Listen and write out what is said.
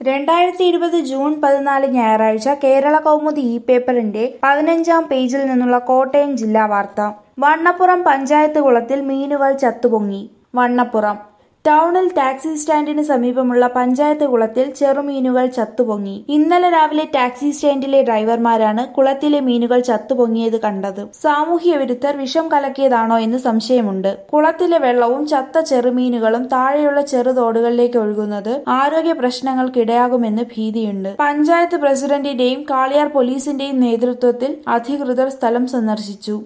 രണ്ടായിരത്തി ഇരുപത് ജൂൺ പതിനാല് ഞായറാഴ്ച കേരള കൗമുദി ഇ പേപ്പറിന്റെ പതിനഞ്ചാം പേജിൽ നിന്നുള്ള കോട്ടയം ജില്ലാ വാർത്ത വണ്ണപ്പുറം പഞ്ചായത്ത് കുളത്തിൽ മീനുകൾ ചത്തുപൊങ്ങി വണ്ണപ്പുറം ടൗണിൽ ടാക്സി സ്റ്റാൻഡിന് സമീപമുള്ള പഞ്ചായത്ത് കുളത്തിൽ ചെറുമീനുകൾ ചത്തുപൊങ്ങി ഇന്നലെ രാവിലെ ടാക്സി സ്റ്റാൻഡിലെ ഡ്രൈവർമാരാണ് കുളത്തിലെ മീനുകൾ ചത്തുപൊങ്ങിയത് കണ്ടത് സാമൂഹ്യ വിരുദ്ധർ വിഷം കലക്കിയതാണോ എന്ന് സംശയമുണ്ട് കുളത്തിലെ വെള്ളവും ചത്ത ചെറുമീനുകളും താഴെയുള്ള ചെറുതോടുകളിലേക്ക് ഒഴുകുന്നത് ആരോഗ്യ പ്രശ്നങ്ങൾക്കിടയാകുമെന്ന് ഭീതിയുണ്ട് പഞ്ചായത്ത് പ്രസിഡന്റിന്റെയും കാളിയാർ പോലീസിന്റെയും നേതൃത്വത്തിൽ അധികൃതർ സ്ഥലം സന്ദർശിച്ചു